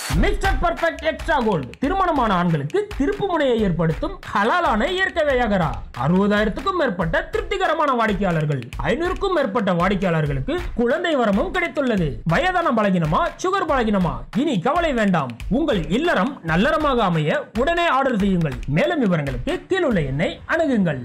mister perfect extra gold திருமணமான ஆண்களுக்கு திருப்பு முனையை ஏற்படுத்தும் ஹலாலான இயற்கை வியாகரா அறுபதாயிரத்துக்கும் மேற்பட்ட திருப்திகரமான வாடிக்கையாளர்கள் ஐநூறுக்கும் மேற்பட்ட வாடிக்கையாளர்களுக்கு குழந்தை வரமும் கிடைத்துள்ளது வயதான பலகினமா சுகர் பலகினமா இனி கவலை வேண்டாம் உங்கள் இல்லறம் நல்லறமாக அமைய உடனே ஆர்டர் செய்யுங்கள் மேலும் விவரங்களுக்கு கீழுள்ள எண்ணை அணுகுங்கள்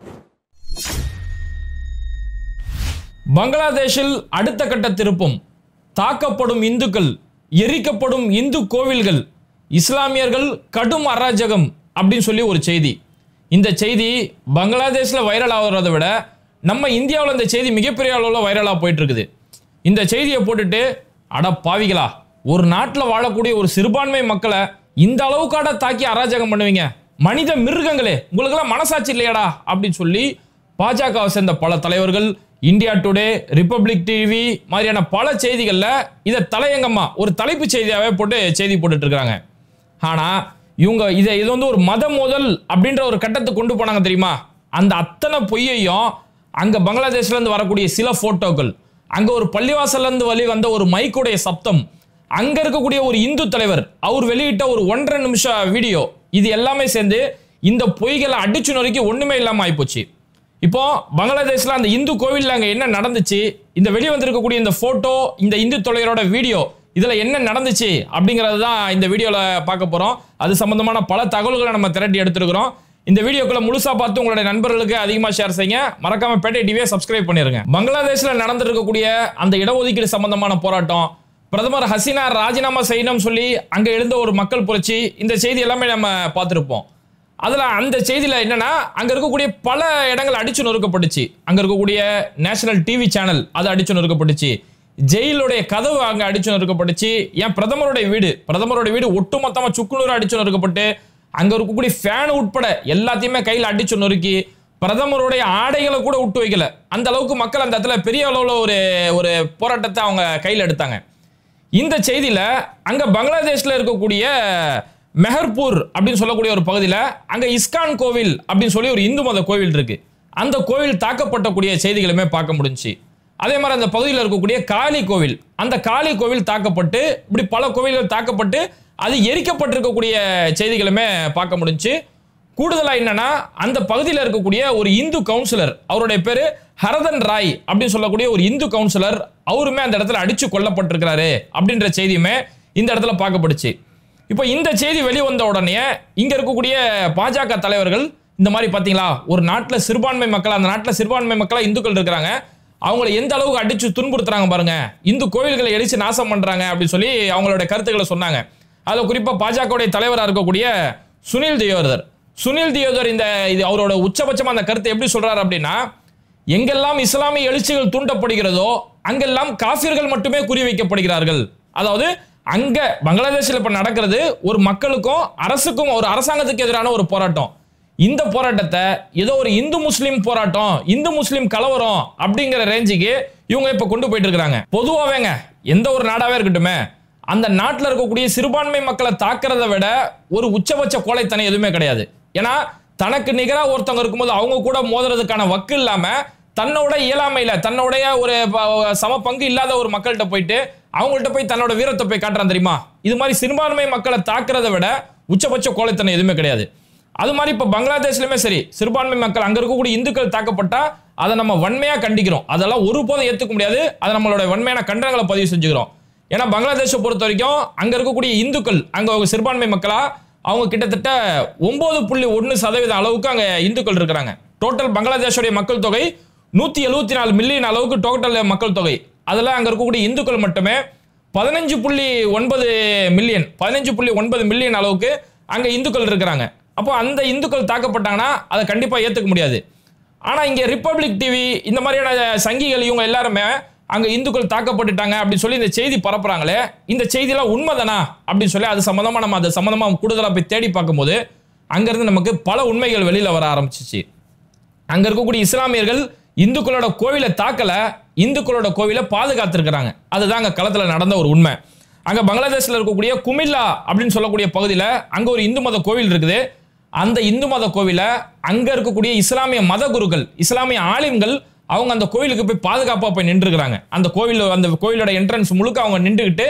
பங்களாதேஷில் அடுத்த கட்ட திருப்பம் தாக்கப்படும் இந்துக்கள் எரிக்கப்படும் இந்து கோவில்கள் இஸ்லாமியர்கள் கடும் அராஜகம் அப்படின்னு சொல்லி ஒரு செய்தி இந்த செய்தி பங்களாதேஷில் வைரல் ஆகிறத விட நம்ம இந்தியாவில் இந்த செய்தி மிகப்பெரிய அளவில் வைரலாக போயிட்டு இருக்குது இந்த செய்தியை போட்டுட்டு அட பாவிகளா ஒரு நாட்டில் வாழக்கூடிய ஒரு சிறுபான்மை மக்களை இந்த அளவுக்காட தாக்கி அராஜகம் பண்ணுவீங்க மனித மிருகங்களே உங்களுக்கெல்லாம் மனசாட்சி இல்லையாடா அப்படின்னு சொல்லி பாஜகவை சேர்ந்த பல தலைவர்கள் இந்தியா டுடே ரிப்பப்ளிக் டிவி மாதிரியான பல செய்திகளில் இதை தலையங்கமா ஒரு தலைப்பு செய்தியாகவே போட்டு செய்தி போட்டுட்டு இருக்காங்க ஆனா இவங்க இதை இது வந்து ஒரு மத மோதல் அப்படின்ற ஒரு கட்டத்துக்கு கொண்டு போனாங்க தெரியுமா அந்த அத்தனை பொய்யையும் அங்க பங்களாதேஷ்ல இருந்து வரக்கூடிய சில போட்டோக்கள் அங்க ஒரு பள்ளிவாசல்ல இருந்து வழி வந்த ஒரு மைக்குடைய சப்தம் அங்க இருக்கக்கூடிய ஒரு இந்து தலைவர் அவர் வெளியிட்ட ஒரு ஒன்றரை நிமிஷம் வீடியோ இது எல்லாமே சேர்ந்து இந்த பொய்களை அடிச்சு நொறுக்கி ஒண்ணுமே இல்லாம ஆயிப்போச்சு இப்போ பங்களாதேஷ்ல அந்த இந்து கோவில்ல அங்க என்ன நடந்துச்சு இந்த வெளியே வந்திருக்கக்கூடிய இந்த போட்டோ இந்த இந்து தொலைவரோட வீடியோ இதுல என்ன நடந்துச்சு அப்படிங்கறது தான் இந்த வீடியோல பார்க்க போறோம் அது சம்பந்தமான பல தகவல்களை நம்ம திரட்டி எடுத்துருக்கிறோம் இந்த வீடியோக்குள்ள முழுசா பார்த்து உங்களுடைய நண்பர்களுக்கு அதிகமா ஷேர் செய்யுங்க மறக்காம பேட்டை டிவியை சப்ஸ்கிரைப் பண்ணிருங்க பங்களாதேஷ்ல நடந்திருக்கக்கூடிய அந்த இடஒதுக்கீடு சம்பந்தமான போராட்டம் பிரதமர் ஹசீனா ராஜினாமா செய்யணும்னு சொல்லி அங்க எழுந்த ஒரு மக்கள் புரட்சி இந்த செய்தி எல்லாமே நம்ம பார்த்திருப்போம் அதுல அந்த செய்தியில என்னன்னா அங்க இருக்கக்கூடிய பல இடங்கள் அடிச்சு நொறுக்கப்பட்டுச்சு அங்க இருக்கக்கூடிய நேஷனல் டிவி சேனல் அது அடிச்சு நொறுக்கப்பட்டுச்சு ஜெயிலுடைய கதவு அங்க அடிச்சு நொறுக்கப்பட்டுச்சு ஏன் பிரதமருடைய வீடு பிரதமருடைய வீடு ஒட்டுமொத்தமா சுக்குநூறு அடிச்சு நொறுக்கப்பட்டு அங்க இருக்கக்கூடிய ஃபேன் உட்பட எல்லாத்தையுமே கையில அடிச்சு நொறுக்கி பிரதமருடைய ஆடைகளை கூட விட்டு வைக்கல அந்த அளவுக்கு மக்கள் அந்த இடத்துல பெரிய அளவுல ஒரு ஒரு போராட்டத்தை அவங்க கையில் எடுத்தாங்க இந்த செய்தியில அங்க பங்களாதேஷ்ல இருக்கக்கூடிய மெஹர்பூர் அப்படின்னு சொல்லக்கூடிய ஒரு பகுதியில் அங்க இஸ்கான் கோவில் அப்படின்னு சொல்லி ஒரு இந்து மத கோவில் இருக்கு அந்த கோவில் தாக்கப்பட்டக்கூடிய செய்திகளுமே பார்க்க முடிஞ்சுச்சு அதே மாதிரி அந்த பகுதியில் இருக்கக்கூடிய காளி கோவில் அந்த காளி கோவில் தாக்கப்பட்டு இப்படி பல கோவில்கள் தாக்கப்பட்டு அது எரிக்கப்பட்டிருக்கக்கூடிய செய்திகளுமே பார்க்க முடிஞ்சுச்சு கூடுதலா என்னன்னா அந்த பகுதியில் இருக்கக்கூடிய ஒரு இந்து கவுன்சிலர் அவருடைய பேரு ஹரதன் ராய் அப்படின்னு சொல்லக்கூடிய ஒரு இந்து கவுன்சிலர் அவருமே அந்த இடத்துல அடிச்சு கொல்லப்பட்டிருக்கிறாரு அப்படின்ற செய்தியுமே இந்த இடத்துல பார்க்கப்படுச்சு இப்போ இந்த செய்தி வெளிவந்த உடனே இங்க இருக்கக்கூடிய பாஜக தலைவர்கள் இந்த மாதிரி பாத்தீங்களா ஒரு நாட்டில் சிறுபான்மை மக்கள் அந்த நாட்டில் சிறுபான்மை மக்களா இந்துக்கள் இருக்கிறாங்க அவங்கள எந்த அளவுக்கு அடிச்சு துன்புறுத்துறாங்க பாருங்க இந்து கோவில்களை எரிச்சு நாசம் பண்றாங்க அப்படின்னு சொல்லி அவங்களோட கருத்துக்களை சொன்னாங்க அதுல குறிப்பா பாஜகவுடைய தலைவராக இருக்கக்கூடிய சுனில் தியோதர் சுனில் தியோதர் இந்த இது அவரோட உச்சபட்சமா அந்த கருத்தை எப்படி சொல்றாரு அப்படின்னா எங்கெல்லாம் இஸ்லாமிய எழுச்சிகள் தூண்டப்படுகிறதோ அங்கெல்லாம் காஃபிர்கள் மட்டுமே குறிவைக்கப்படுகிறார்கள் அதாவது அங்க பங்களாதேஷில் இப்ப நடக்கிறது ஒரு மக்களுக்கும் அரசுக்கும் ஒரு அரசாங்கத்துக்கு எதிரான ஒரு போராட்டம் இந்த போராட்டத்தை ஏதோ ஒரு இந்து முஸ்லீம் போராட்டம் இந்து முஸ்லீம் கலவரம் அப்படிங்கிற ரேஞ்சுக்கு இவங்க இப்ப கொண்டு போயிட்டு இருக்காங்க பொதுவாவேங்க எந்த ஒரு நாடாவே இருக்கட்டுமே அந்த நாட்டில் இருக்கக்கூடிய சிறுபான்மை மக்களை தாக்குறதை விட ஒரு உச்சபட்ச கோழைத்தனம் எதுவுமே கிடையாது ஏன்னா தனக்கு நிகரா ஒருத்தவங்க இருக்கும்போது அவங்க கூட மோதுறதுக்கான வக்கு இல்லாம தன்னோட இயலாமையில தன்னுடைய ஒரு ப- சம பங்கு இல்லாத ஒரு மக்கள்கிட்ட போயிட்டு அவங்கள்ட்ட போய் தன்னோட வீரத்தை போய் காட்டுறான் தெரியுமா இது மாதிரி சிறுபான்மை மக்களை தாக்குறதை விட உச்சபட்ச கோழைத்தனம் எதுவுமே கிடையாது அது மாதிரி இப்ப பங்களாதேஷ்லயுமே சரி சிறுபான்மை மக்கள் அங்க இருக்கக்கூடிய இந்துக்கள் தாக்கப்பட்டா அதை நம்ம வன்மையா கண்டிக்கிறோம் அதெல்லாம் ஒருபோதும் ஏத்துக்க முடியாது அதை நம்மளோட வன்மையான கண்டனங்களை பதிவு செஞ்சுக்கிறோம் ஏன்னா பங்களாதேஷை பொறுத்த வரைக்கும் அங்க இருக்கக்கூடிய இந்துக்கள் அங்க ஒரு சிறுபான்மை மக்களா அவங்க கிட்டத்தட்ட ஒன்பது புள்ளி ஒன்று சதவீதம் அளவுக்கு அங்க இந்துக்கள் இருக்கிறாங்க டோட்டல் பங்களாதேஷோடைய மக்கள் தொகை நூத்தி எழுபத்தி நாலு மில்லியன் அளவுக்கு டோட்டல் மக்கள் தொகை அதுல அங்க இருக்கக்கூடிய இந்துக்கள் மட்டுமே பதினஞ்சு புள்ளி ஒன்பது மில்லியன் பதினஞ்சு புள்ளி ஒன்பது மில்லியன் அளவுக்கு அங்க இந்துக்கள் இருக்கிறாங்க அப்போ அந்த இந்துக்கள் தாக்கப்பட்டாங்கன்னா அதை கண்டிப்பா ஏத்துக்க முடியாது ஆனா இங்க ரிப்பப்ளிக் டிவி இந்த மாதிரியான சங்கிகள் இவங்க எல்லாருமே அங்க இந்துக்கள் தாக்கப்பட்டுட்டாங்க அப்படின்னு சொல்லி இந்த செய்தி பரப்புறாங்களே இந்த செய்தியெல்லாம் உண்மைதானா அப்படின்னு சொல்லி அது சம்பந்தமா நம்ம அது சம்பந்தமா கூடுதலா போய் தேடி பார்க்கும்போது அங்கிருந்து நமக்கு பல உண்மைகள் வெளியில வர ஆரம்பிச்சிச்சு அங்க இருக்கக்கூடிய இஸ்லாமியர்கள் இந்துக்களோட கோவிலை தாக்கல இந்துக்களோட கோவிலை பாதுகாத்திருக்கிறாங்க அதுதான் அங்க களத்துல நடந்த ஒரு உண்மை அங்க பங்களாதேஷ்ல இருக்கக்கூடிய குமில்லா அப்படின்னு சொல்லக்கூடிய பகுதியில அங்க ஒரு இந்து மத கோவில் இருக்குது அந்த இந்து மத கோவில அங்க இருக்கக்கூடிய இஸ்லாமிய மத குருக்கள் இஸ்லாமிய ஆலிம்கள் அவங்க அந்த கோவிலுக்கு போய் பாதுகாப்பா போய் நின்றுக்கிறாங்க அந்த கோவில் அந்த கோவிலோட என்ட்ரன்ஸ் முழுக்க அவங்க நின்றுகிட்டு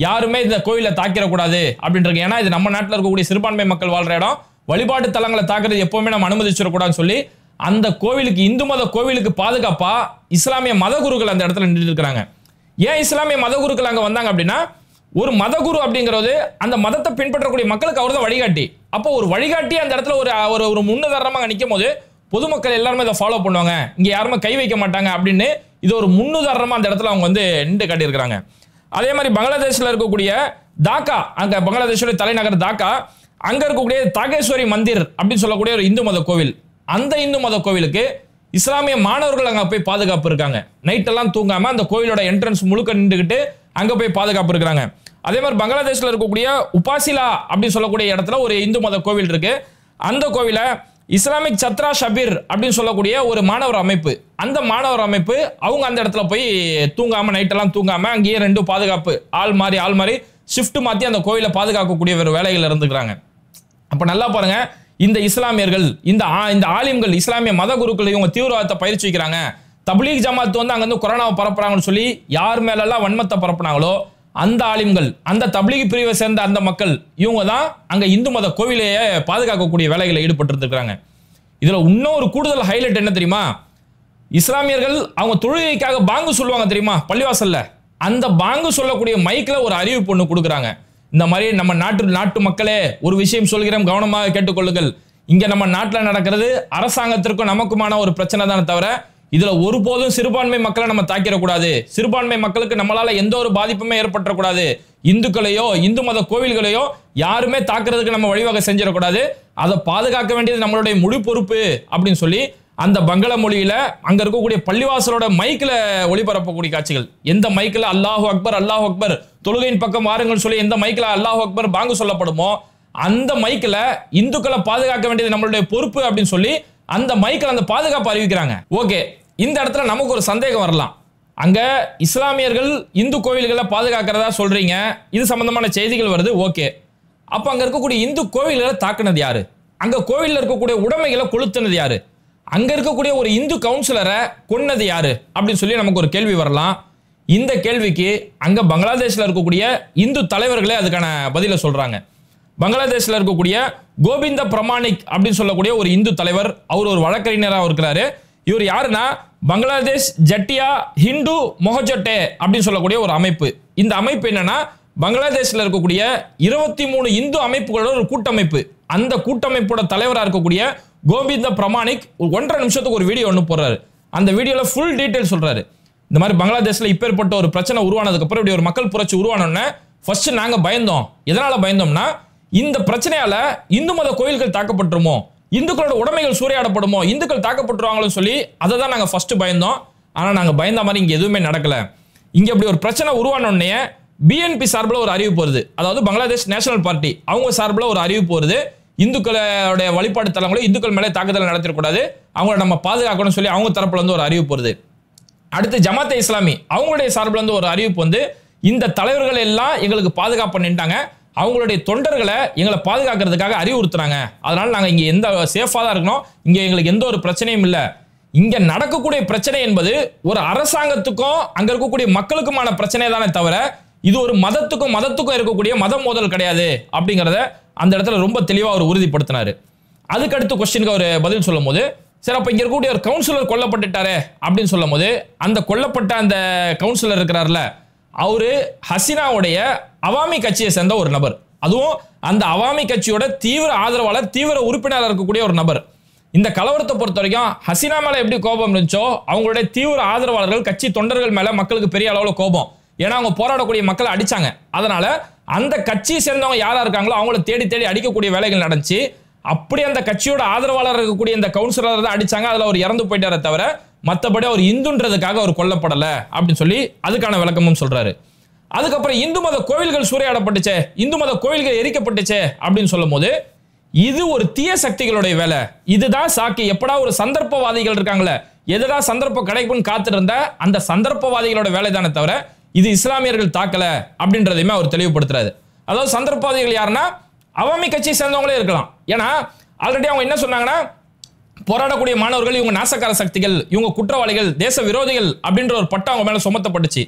யாருமே இந்த கோயிலை தாக்கிடக்கூடாது அப்படின்றது ஏன்னா இது நம்ம நாட்டில் இருக்கக்கூடிய சிறுபான்மை மக்கள் வாழ்ற இடம் வழிபாட்டு தலங்களை தாக்குறது எப்பவுமே நம்ம அனுமதிச்சிடக்கூடாதுன்னு சொல்லி அந்த கோவிலுக்கு இந்து மத கோவிலுக்கு பாதுகாப்பா இஸ்லாமிய மத குருக்கள் அந்த இடத்துல நின்றுட்டு இருக்கிறாங்க ஏன் இஸ்லாமிய மத குருக்கள் அங்க வந்தாங்க அப்படின்னா ஒரு மதகுரு அப்படிங்கிறது அந்த மதத்தை பின்பற்றக்கூடிய மக்களுக்கு அவர் தான் வழிகாட்டி அப்போ ஒரு வழிகாட்டி அந்த இடத்துல ஒரு ஒரு ஒரு முன்னுதாரணமாக நிற்கும் போது பொதுமக்கள் எல்லாருமே இதை ஃபாலோ பண்ணுவாங்க இங்க யாருமே கை வைக்க மாட்டாங்க அப்படின்னு இது ஒரு முன்னுதாரணமா அந்த இடத்துல அவங்க வந்து நின்று காட்டியிருக்கிறாங்க அதே மாதிரி பங்களாதேஷ்ல இருக்கக்கூடிய தாக்கா அங்க பங்களாதேஷோட தலைநகர் தாக்கா அங்க இருக்கக்கூடிய தாகேஸ்வரி மந்திர் அப்படின்னு சொல்லக்கூடிய ஒரு இந்து மத கோவில் அந்த இந்து மத கோவிலுக்கு இஸ்லாமிய மாணவர்கள் அங்க போய் பாதுகாப்பு இருக்காங்க நைட் எல்லாம் தூங்காம அந்த கோவிலோட என்ட்ரன்ஸ் முழுக்க நின்றுகிட்டு அங்க போய் பாதுகாப்பு இருக்கிறாங்க அதே மாதிரி பங்களாதேஷ்ல இருக்கக்கூடிய உபாசிலா அப்படின்னு சொல்லக்கூடிய இடத்துல ஒரு இந்து மத கோவில் இருக்கு அந்த கோவிலை இஸ்லாமிக் சத்ரா ஷபீர் அப்படின்னு சொல்லக்கூடிய ஒரு மாணவர் அமைப்பு அந்த மாணவர் அமைப்பு அவங்க அந்த இடத்துல போய் தூங்காம நைட் எல்லாம் தூங்காம அங்கேயே ரெண்டு பாதுகாப்பு ஆள் மாறி ஆள் மாறி ஷிஃப்ட் மாத்தி அந்த கோவிலை பாதுகாக்கக்கூடிய ஒரு வேலைகள் இருந்துக்கிறாங்க அப்ப நல்லா பாருங்க இந்த இஸ்லாமியர்கள் இந்த ஆ- இந்த ஆலிம்கள் இஸ்லாமிய மத குருக்கள் இவங்க தீவிரவாதத்தை பயிற்சி வைக்கிறாங்க தப்லீக் ஜமாத் வந்து அங்க இருந்து கொரோனாவை பரப்புறாங்கன்னு சொல்லி யார் மேலெல்லாம் வன்மத்தை பரப்புனாங்களோ அந்த ஆலிம்கள் அந்த தப்லீக் பிரிவை சேர்ந்த அந்த மக்கள் இவங்க தான் அங்க இந்து மத கோவிலையே பாதுகாக்கக்கூடிய வேலைகளில் ஈடுபட்டு இருக்காங்க இதுல இன்னொரு கூடுதல் ஹைலைட் என்ன தெரியுமா இஸ்லாமியர்கள் அவங்க தொழுகைக்காக பாங்கு சொல்லுவாங்க தெரியுமா பள்ளிவாசல்ல அந்த பாங்கு சொல்லக்கூடிய மைக்ல ஒரு அறிவிப்பு ஒன்று கொடுக்குறாங்க இந்த மாதிரி நம்ம நாட்டு நாட்டு மக்களே ஒரு விஷயம் சொல்கிறோம் கவனமாக கேட்டுக்கொள்ளுங்கள் இங்க நம்ம நாட்டில் நடக்கிறது அரசாங்கத்திற்கும் நமக்குமான ஒரு பிரச்சனை தானே தவிர இதுல ஒருபோதும் சிறுபான்மை மக்களை நம்ம தாக்கிடக்கூடாது சிறுபான்மை மக்களுக்கு நம்மளால எந்த ஒரு பாதிப்புமே ஏற்பட்டுறக்கூடாது இந்துக்களையோ இந்து மத கோவில்களையோ யாருமே தாக்குறதுக்கு நம்ம வழிவகை செஞ்சிடக்கூடாது அதை பாதுகாக்க வேண்டியது நம்மளுடைய முழு பொறுப்பு அப்படின்னு சொல்லி அந்த பங்கள மொழியில அங்க இருக்கக்கூடிய பள்ளிவாசலோட மைக்ல ஒளிபரப்பக்கூடிய காட்சிகள் எந்த மைக்ல அல்லாஹு அக்பர் அல்லாஹு அக்பர் தொழுகையின் பக்கம் வாருங்கள் சொல்லி எந்த மைக்ல அல்லாஹு அக்பர் பாங்கு சொல்லப்படுமோ அந்த மைக்ல இந்துக்களை பாதுகாக்க வேண்டியது நம்மளுடைய பொறுப்பு அப்படின்னு சொல்லி அந்த மைக்ல அந்த பாதுகாப்பு அறிவிக்கிறாங்க ஓகே இந்த இடத்துல நமக்கு ஒரு சந்தேகம் வரலாம் அங்க இஸ்லாமியர்கள் இந்து கோவில்களை பாதுகாக்கிறதா சொல்றீங்க இது சம்பந்தமான செய்திகள் வருது ஓகே அப்ப அங்க இருக்கக்கூடிய இந்து கோவில்களை தாக்குனது யாரு அங்க கோவில்ல இருக்கக்கூடிய உடைமைகளை கொளுத்துனது யாரு அங்க இருக்கக்கூடிய ஒரு இந்து கவுன்சிலரை கொன்னது யாரு அப்படின்னு சொல்லி நமக்கு ஒரு கேள்வி வரலாம் இந்த கேள்விக்கு அங்க பங்களாதேஷ்ல இருக்கக்கூடிய இந்து தலைவர்களே அதுக்கான பதில சொல்றாங்க பங்களாதேஷ்ல இருக்கக்கூடிய கோவிந்த பிரமாணிக் அப்படின்னு சொல்லக்கூடிய ஒரு இந்து தலைவர் அவர் ஒரு வழக்கறிஞராக இருக்கிறாரு இவர் யாருன்னா பங்களாதேஷ் ஜட்டியா ஹிந்து மொஹஜட்டே அப்படின்னு சொல்லக்கூடிய ஒரு அமைப்பு இந்த அமைப்பு என்னன்னா பங்களாதேஷ்ல இருக்கக்கூடிய இருபத்தி மூணு இந்து அமைப்புகளோட ஒரு கூட்டமைப்பு அந்த கூட்டமைப்போட தலைவராக இருக்கக்கூடிய கோவிந்த பிரமாணிக் ஒரு ஒன்றரை நிமிஷத்துக்கு ஒரு வீடியோ ஒன்று போடுறாரு அந்த வீடியோல ஃபுல் டீடைல் சொல்றாரு இந்த மாதிரி பங்களாதேஷ்ல இப்பேற்பட்ட ஒரு பிரச்சனை உருவானதுக்கு அப்புறம் இப்படி ஒரு மக்கள் புரட்சி உருவானோடனே ஃபர்ஸ்ட் நாங்க பயந்தோம் எதனால பயந்தோம்னா இந்த பிரச்சனையால இந்து மத கோயில்கள் தாக்கப்பட்டுருமோ இந்துக்களோட உடைமைகள் சூறையாடப்படுமோ இந்துக்கள் தாக்கப்பட்டுருவாங்களோ சொல்லி அதை தான் நாங்க ஃபர்ஸ்ட் பயந்தோம் ஆனா நாங்க பயந்த மாதிரி இங்க எதுவுமே நடக்கல இங்க இப்படி ஒரு பிரச்சனை உருவான உடனே பிஎன்பி சார்பில் ஒரு அறிவிப்பு வருது அதாவது பங்களாதேஷ் நேஷனல் பார்ட்டி அவங்க சார்பில் ஒரு அறிவிப்பு வருது இந்துக்களுடைய வழிபாடு தலங்களும் இந்துக்கள் மேலே தாக்குதல் நடத்திடக்கூடாது அவங்கள நம்ம பாதுகாக்கணும்னு சொல்லி அவங்க தரப்புல இருந்து ஒரு அறிவிப்பு வருது அடுத்து ஜமாத்தே இஸ்லாமி அவங்களுடைய சார்பில் இருந்து ஒரு அறிவிப்பு வந்து இந்த தலைவர்கள் எல்லாம் எங்களுக்கு பாதுகாப்பு நின்றாங்க அவங்களுடைய தொண்டர்களை எங்களை பாதுகாக்கிறதுக்காக அறிவுறுத்துறாங்க அதனால நாங்கள் இங்கே எந்த சேஃபாக தான் இருக்கணும் இங்கே எங்களுக்கு எந்த ஒரு பிரச்சனையும் இல்லை இங்க நடக்கக்கூடிய பிரச்சனை என்பது ஒரு அரசாங்கத்துக்கும் அங்க இருக்கக்கூடிய மக்களுக்குமான பிரச்சனை தானே தவிர இது ஒரு மதத்துக்கும் மதத்துக்கும் இருக்கக்கூடிய மத மோதல் கிடையாது அப்படிங்கிறத அந்த இடத்துல ரொம்ப தெளிவா அவர் உறுதிப்படுத்தினாரு அதுக்கு அடுத்த கொஸ்டினுக்கு அவர் பதில் சொல்லும் போது சரி அப்ப இங்க இருக்கக்கூடிய ஒரு கவுன்சிலர் கொல்லப்பட்டுட்டாரே அப்படின்னு சொல்லும் போது அந்த கொல்லப்பட்ட அந்த கவுன்சிலர் இருக்கிறார்ல அவரு ஹசினாவுடைய அவாமி கட்சியை சேர்ந்த ஒரு நபர் அதுவும் அந்த அவாமி கட்சியோட தீவிர ஆதரவாளர் தீவிர உறுப்பினராக இருக்கக்கூடிய ஒரு நபர் இந்த கலவரத்தை பொறுத்த வரைக்கும் ஹசினா மேல எப்படி கோபம் இருந்துச்சோ அவங்களுடைய தீவிர ஆதரவாளர்கள் கட்சி தொண்டர்கள் மேல மக்களுக்கு பெரிய அளவுல கோபம் ஏன்னா அவங்க போராடக்கூடிய மக்களை அடிச்சாங்க அதனால அந்த கட்சியை சேர்ந்தவங்க யாரா இருக்காங்களோ அவங்கள தேடி தேடி அடிக்கக்கூடிய வேலைகள் நடந்துச்சு அப்படி அந்த கட்சியோட ஆதரவாளர் இருக்கக்கூடிய இந்த கவுன்சிலர் தான் அடிச்சாங்க அதுல அவர் இறந்து போயிட்டாரே தவிர மத்தபடி அவர் இந்துன்றதுக்காக அவர் கொல்லப்படல அப்படின்னு சொல்லி அதுக்கான விளக்கமும் சொல்றாரு அதுக்கப்புறம் இந்து மத கோவில்கள் சூறையாடப்பட்டுச்சே இந்து மத கோவில்கள் எரிக்கப்பட்டுச்சே அப்படின்னு சொல்லும் போது இது ஒரு தீய சக்திகளுடைய வேலை இதுதான் சாக்கி எப்படா ஒரு சந்தர்ப்பவாதிகள் இருக்காங்களே எதுடா சந்தர்ப்பம் கிடைக்கும்னு காத்துட்டு இருந்த அந்த சந்தர்ப்பவாதிகளோட வேலை தானே தவிர இது இஸ்லாமியர்கள் தாக்கல அப்படின்றதையுமே அவர் தெளிவுபடுத்துறாரு அதாவது சந்தர்ப்பவாதிகள் யாருன்னா அவாமி கட்சியை சேர்ந்தவங்களே இருக்கலாம் ஏன்னா ஆல்ரெடி அவங்க என்ன சொன்னாங்கன்னா போராடக்கூடிய மாணவர்கள் இவங்க நாசக்கார சக்திகள் இவங்க குற்றவாளிகள் தேச விரோதிகள் அப்படின்ற ஒரு பட்டம் அவங்க மேல சுமத்தப்பட்டுச்சு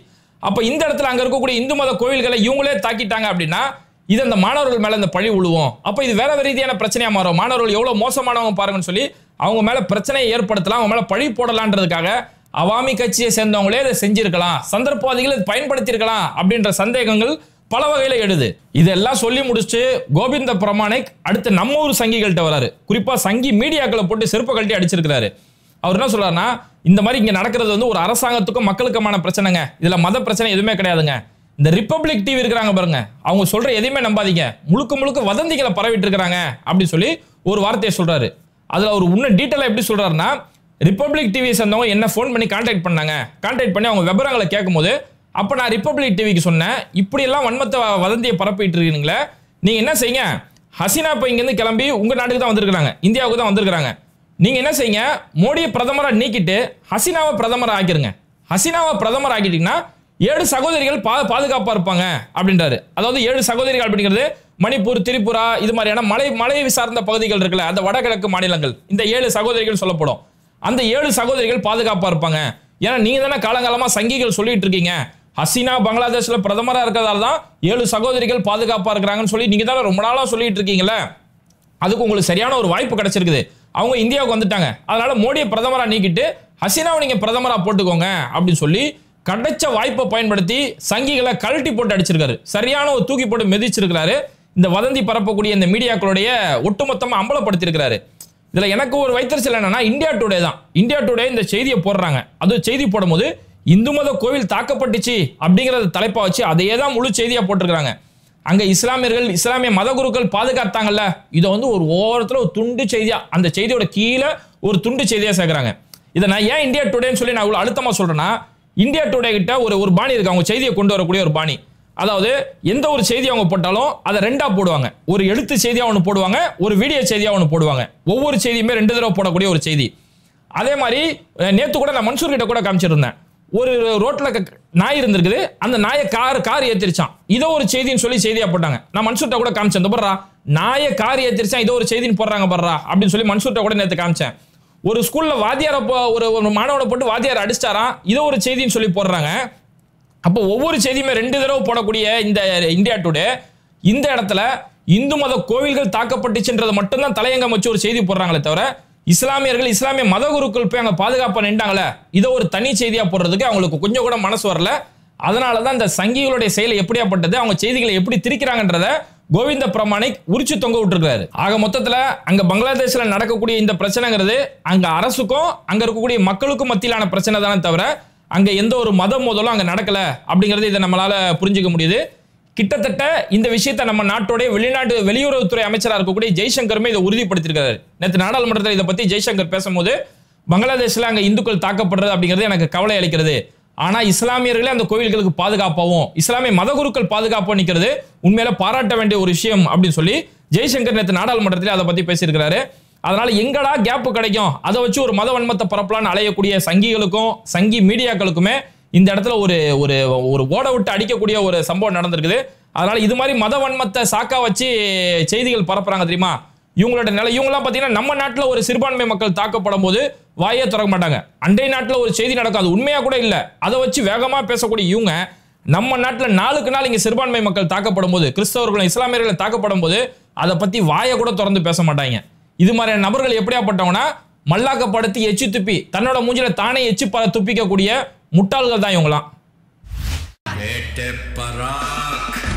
அப்ப இந்த இடத்துல அங்க இருக்கக்கூடிய இந்து மத கோவில்களை இவங்களே தாக்கிட்டாங்க அப்படின்னா இது அந்த மாணவர்கள் மேல இந்த பழி விழுவோம் அப்ப இது வேற ரீதியான பிரச்சனையா மாறும் மாணவர்கள் எவ்வளவு மோசமானவங்க பாருங்கன்னு சொல்லி அவங்க மேல பிரச்சனையை ஏற்படுத்தலாம் அவங்க மேல பழி போடலான்றதுக்காக அவாமி கட்சியை சேர்ந்தவங்களே இதை செஞ்சிருக்கலாம் சந்தர்ப்பவாதிகள் இதை பயன்படுத்தியிருக்கலாம் அப்படின்ற சந்தேகங்கள் பல வகையில எழுது இதெல்லாம் சொல்லி முடிச்சுட்டு கோவிந்த பிரமாணிக் அடுத்து நம்ம ஊர் சங்கிகள்கிட்ட வராரு குறிப்பா சங்கி மீடியாக்களை போட்டு செருப்பு கழட்டி அடிச்சிருக்கிறாரு அவர் என்ன சொல்றாருன்னா இந்த மாதிரி இங்க நடக்கிறது வந்து ஒரு அரசாங்கத்துக்கும் மக்களுக்குமான பிரச்சனைங்க இதுல மத பிரச்சனை எதுவுமே கிடையாதுங்க இந்த ரிப்பப்ளிக் டிவி இருக்கிறாங்க பாருங்க அவங்க சொல்ற எதையுமே நம்பாதீங்க முழுக்க முழுக்க வதந்திகளை பரவிட்டு இருக்கிறாங்க அப்படின்னு சொல்லி ஒரு வார்த்தையை சொல்றாரு அதுல அவர் இன்னும் டீட்டெயிலாக எப்படி சொல்றாருன்னா ரிப்பப்ளிக் டிவி சேர்ந்தவங்க என்ன ஃபோன் பண்ணி கான்டாக்ட் பண்ணாங்க கான்டாக்ட் பண்ணி அவங்க விவரங்களை கேட்கும்போது அப்போ நான் ரிப்பப்ளிக் டிவிக்கு சொன்னேன் இப்படியெல்லாம் வன்மத்தை வ- வதந்தியை பரப்பிட்டு இருக்கீங்களே நீங்க என்ன செய்யுங்க ஹசீனா இப்போ இங்கேருந்து கிளம்பி உங்க நாட்டுக்கு தான் வந்திருக்காங்க இந்தியாவுக்கு தான் வந்திருக்காங்க நீங்க என்ன செய்யுங்க மோடியை பிரதமரா நீக்கிட்டு ஹசீனாவை பிரதமரா ஆக்கிருங்க ஹசீனாவை பிரதமர் ஆக்கிட்டீங்கன்னா ஏழு சகோதரிகள் பா பாதுகாப்பா இருப்பாங்க அப்படின்றாரு அதாவது ஏழு சகோதரிகள் அப்படிங்கிறது மணிப்பூர் திரிபுரா இது மாதிரியான மலை மலை சார்ந்த பகுதிகள் இருக்குல்ல அந்த வடகிழக்கு மாநிலங்கள் இந்த ஏழு சகோதரிகள் சொல்லப்படும் அந்த ஏழு சகோதரிகள் பாதுகாப்பா இருப்பாங்க ஏன்னா நீங்க தானே காலங்காலமா சங்கிகள் சொல்லிட்டு இருக்கீங்க ஹசீனா பங்களாதேஷ்ல பிரதமரா இருக்கிறதால தான் ஏழு சகோதரிகள் பாதுகாப்பா இருக்கிறாங்கன்னு சொல்லி நீங்க தானே ரொம்ப நாளா சொல்லிட்டு இருக்கீங்களே அதுக்கு உங்களுக்கு சரியான ஒரு வாய்ப்பு கிடைச்சிருக்குது அவங்க இந்தியாவுக்கு வந்துட்டாங்க அதனால மோடியை பிரதமரா நீக்கிட்டு ஹசீனாவை நீங்க பிரதமரா போட்டுக்கோங்க அப்படின்னு சொல்லி கிடைச்ச வாய்ப்பை பயன்படுத்தி சங்கிகளை கழட்டி போட்டு அடிச்சிருக்காரு சரியான ஒரு தூக்கி போட்டு மிதிச்சிருக்கிறாரு இந்த வதந்தி பரப்பக்கூடிய இந்த மீடியாக்களுடைய ஒட்டுமொத்தமா அம்பலப்படுத்தியிருக்கிறாரு இதுல எனக்கு ஒரு வைத்தறிச்சல் என்னன்னா இந்தியா டுடே தான் இந்தியா டுடே இந்த செய்தியை போடுறாங்க அது செய்தி போடும்போது இந்து மத கோவில் தாக்கப்பட்டுச்சு அப்படிங்கறத தலைப்பா வச்சு அதையே தான் முழு செய்தியா போட்டிருக்காங்க அங்க இஸ்லாமியர்கள் இஸ்லாமிய மத குருக்கள் பாதுகாத்தாங்கல்ல இதை வந்து ஒரு ஓரத்துல ஒரு துண்டு செய்தியா அந்த செய்தியோட கீழே ஒரு துண்டு செய்தியா சேர்க்கறாங்க இதை நான் ஏன் இந்தியா டுடேன்னு சொல்லி நான் இவ்வளவு அழுத்தமா சொல்றேன்னா இந்தியா டுடே கிட்ட ஒரு ஒரு பாணி இருக்கு அவங்க செய்தியை கொண்டு வரக்கூடிய ஒரு பாணி அதாவது எந்த ஒரு செய்தி அவங்க போட்டாலும் அதை ரெண்டா போடுவாங்க ஒரு எழுத்து செய்தியா ஒன்று போடுவாங்க ஒரு வீடியோ செய்தியா ஒன்று போடுவாங்க ஒவ்வொரு செய்தியுமே ரெண்டு தடவை போடக்கூடிய ஒரு செய்தி அதே மாதிரி அஹ், நேத்து கூட நான் மன்சூர் கிட்ட கூட காமிச்சிருந்தேன் ஒரு ரோட்ல க- நாய் இருந்திருக்குது அந்த நாயை கார் கார் ஏத்திருச்சான் இதோ ஒரு செய்தின்னு சொல்லி செய்தியா போட்டாங்க நான் மன்சூர்ட்ட கூட காமிச்சேன் இந்த பர்றா நாயை கார் ஏத்திருச்சான் இதோ ஒரு செய்தின்னு போடுறாங்க பர்றா அப்படின்னு சொல்லி மன்சூர்ட்ட கூட நேத்து காமிச்சேன் ஒரு ஸ்கூல்ல வாத்தியார போ- ஒரு ஒரு மாணவனை போட்டு வாத்தியார் அடிச்சிட்டாராம் இதோ ஒரு செய்தின்னு சொல்லி போடுறாங்க அப்போ ஒவ்வொரு செய்தியுமே ரெண்டு தடவை போடக்கூடிய இந்த இந்தியா டுடே இந்த இடத்துல இந்து மத கோவில்கள் தாக்கப்பட்டுச்சுன்றதை மட்டும்தான் தலையங்கம் வச்சு ஒரு செய்தி போடுறாங்களே தவிர இஸ்லாமியர்கள் இஸ்லாமிய மத குருக்கள் போய் அங்க பாதுகாப்பா நின்றாங்களே இதை ஒரு தனி செய்தியா போடுறதுக்கு அவங்களுக்கு கொஞ்சம் கூட மனசு வரல அதனால தான் இந்த சங்கிகளுடைய செயல் எப்படியாப்பட்டது அவங்க செய்திகளை எப்படி திரிக்கிறாங்கன்றத கோவிந்த பிரமாணிக் உரிச்சு தொங்க விட்டுருக்காரு ஆக மொத்தத்துல அங்க பங்களாதேஷ்ல நடக்கக்கூடிய இந்த பிரச்சனைங்கிறது அங்க அரசுக்கும் அங்க இருக்கக்கூடிய மக்களுக்கும் மத்தியிலான பிரச்சனை தானே தவிர அங்க எந்த ஒரு மத மோதலும் அங்க நடக்கல அப்படிங்கறது இதை நம்மளால புரிஞ்சுக்க முடியுது கிட்டத்தட்ட இந்த விஷயத்தை நம்ம நாட்டோடைய வெளிநாட்டு வெளியுறவுத்துறை அமைச்சராக இருக்கக்கூடிய ஜெய்சங்கருமே இதை உறுதிப்படுத்தியிருக்காரு நேற்று நாடாளுமன்றத்தில் இதை பத்தி ஜெய்சங்கர் பேசும்போது பங்களாதேஷ்ல அங்க இந்துக்கள் தாக்கப்படுறது அப்படிங்கிறது எனக்கு கவலை அளிக்கிறது ஆனா இஸ்லாமியர்களே அந்த கோவில்களுக்கு பாதுகாப்பாகவும் இஸ்லாமிய மதகுருக்கள் பாதுகாப்பாக நிற்கிறது உண்மையில பாராட்ட வேண்டிய ஒரு விஷயம் அப்படின்னு சொல்லி ஜெய்சங்கர் நேற்று நாடாளுமன்றத்தில் அதை பத்தி பேசியிருக்கிறாரு அதனால எங்கடா கேப் கிடைக்கும் அதை வச்சு ஒரு மத வன்மத்தை பரப்பலான்னு அலையக்கூடிய சங்கிகளுக்கும் சங்கி மீடியாக்களுக்குமே இந்த இடத்துல ஒரு ஒரு ஒரு ஓட விட்டு அடிக்கக்கூடிய ஒரு சம்பவம் நடந்திருக்குது அதனால இது மாதிரி மத வன்மத்தை சாக்கா வச்சு செய்திகள் பரப்புறாங்க தெரியுமா இவங்களோட நிலை இவங்கெல்லாம் பார்த்தீங்கன்னா நம்ம நாட்டில் ஒரு சிறுபான்மை மக்கள் தாக்கப்படும் போது வாயே திறக்க மாட்டாங்க அண்டை நாட்டில் ஒரு செய்தி நடக்கும் அது உண்மையா கூட இல்லை அதை வச்சு வேகமா பேசக்கூடிய இவங்க நம்ம நாட்டில் நாளுக்கு நாள் இங்க சிறுபான்மை மக்கள் தாக்கப்படும் போது கிறிஸ்தவர்களும் இஸ்லாமியர்களும் தாக்கப்படும் போது அதை பத்தி வாயை கூட திறந்து பேச மாட்டாங்க இது மாதிரியான நபர்கள் எப்படியாப்பட்டவங்கன்னா மல்லாக்கப்படுத்தி எச்சி துப்பி தன்னோட மூஞ்சில தானே எச்சி பல துப்பிக்கக்கூடிய முட்டாள்கள் தான் இவங்களாம் Vete para